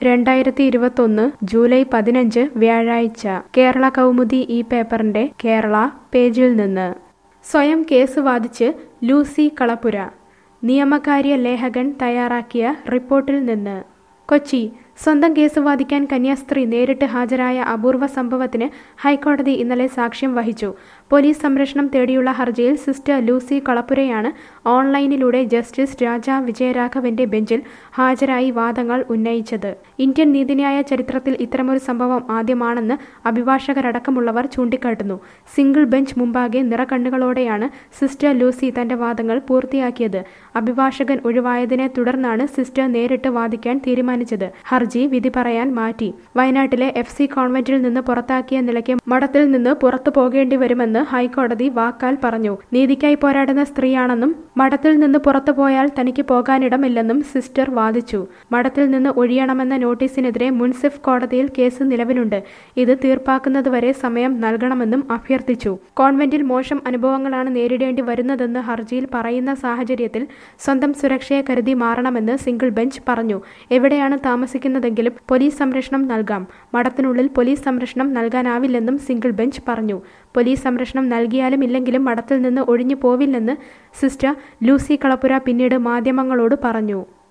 രണ്ടായിരത്തി ഇരുപത്തൊന്ന് ജൂലൈ പതിനഞ്ച് വ്യാഴാഴ്ച കേരള കൗമുദി ഈ പേപ്പറിന്റെ കേരള പേജിൽ നിന്ന് സ്വയം കേസ് വാദിച്ച് ലൂസി കളപ്പുര നിയമകാര്യ ലേഖകൻ തയ്യാറാക്കിയ റിപ്പോർട്ടിൽ നിന്ന് കൊച്ചി സ്വന്തം കേസ് വാദിക്കാൻ കന്യാസ്ത്രീ നേരിട്ട് ഹാജരായ അപൂർവ സംഭവത്തിന് ഹൈക്കോടതി ഇന്നലെ സാക്ഷ്യം വഹിച്ചു പോലീസ് സംരക്ഷണം തേടിയുള്ള ഹർജിയിൽ സിസ്റ്റർ ലൂസി കളപ്പുരയാണ് ഓൺലൈനിലൂടെ ജസ്റ്റിസ് രാജ വിജയരാഘവന്റെ ബെഞ്ചിൽ ഹാജരായി വാദങ്ങൾ ഉന്നയിച്ചത് ഇന്ത്യൻ നീതിന്യായ ചരിത്രത്തിൽ ഇത്തരമൊരു സംഭവം ആദ്യമാണെന്ന് അഭിഭാഷകരടക്കമുള്ളവർ ചൂണ്ടിക്കാട്ടുന്നു സിംഗിൾ ബെഞ്ച് മുമ്പാകെ നിറകണ്ണുകളോടെയാണ് സിസ്റ്റർ ലൂസി തന്റെ വാദങ്ങൾ പൂർത്തിയാക്കിയത് അഭിഭാഷകൻ ഒഴിവായതിനെ തുടർന്നാണ് സിസ്റ്റർ നേരിട്ട് വാദിക്കാൻ തീരുമാനിച്ചത് ഹർജി വിധി പറയാൻ മാറ്റി വയനാട്ടിലെ എഫ് സി കോൺവെന്റിൽ നിന്ന് പുറത്താക്കിയ നിലയ്ക്ക് മഠത്തിൽ നിന്ന് പുറത്തു പോകേണ്ടി വരുമെന്ന് ഹൈക്കോടതി വാക്കാൽ പറഞ്ഞു നീതിക്കായി പോരാടുന്ന സ്ത്രീയാണെന്നും മഠത്തിൽ നിന്ന് പുറത്തു പോയാൽ തനിക്ക് പോകാനിടമില്ലെന്നും സിസ്റ്റർ വാദിച്ചു മഠത്തിൽ നിന്ന് ഒഴിയണമെന്ന നോട്ടീസിനെതിരെ മുൻസിഫ് കോടതിയിൽ കേസ് നിലവിലുണ്ട് ഇത് തീർപ്പാക്കുന്നതുവരെ സമയം നൽകണമെന്നും അഭ്യർത്ഥിച്ചു കോൺവെന്റിൽ മോശം അനുഭവങ്ങളാണ് നേരിടേണ്ടി വരുന്നതെന്ന് ഹർജിയിൽ പറയുന്ന സാഹചര്യത്തിൽ സ്വന്തം സുരക്ഷയെ കരുതി മാറണമെന്ന് സിംഗിൾ ബെഞ്ച് പറഞ്ഞു എവിടെയാണ് താമസിക്കുന്നതെങ്കിലും പോലീസ് സംരക്ഷണം നൽകാം മഠത്തിനുള്ളിൽ പോലീസ് സംരക്ഷണം നൽകാനാവില്ലെന്നും സിംഗിൾ ബെഞ്ച് പറഞ്ഞു പോലീസ് സംരക്ഷണം നൽകിയാലും ഇല്ലെങ്കിലും മഠത്തിൽ നിന്ന് ഒഴിഞ്ഞു പോവില്ലെന്ന് സിസ്റ്റർ ലൂസി കളപ്പുര പിന്നീട് മാധ്യമങ്ങളോട് പറഞ്ഞു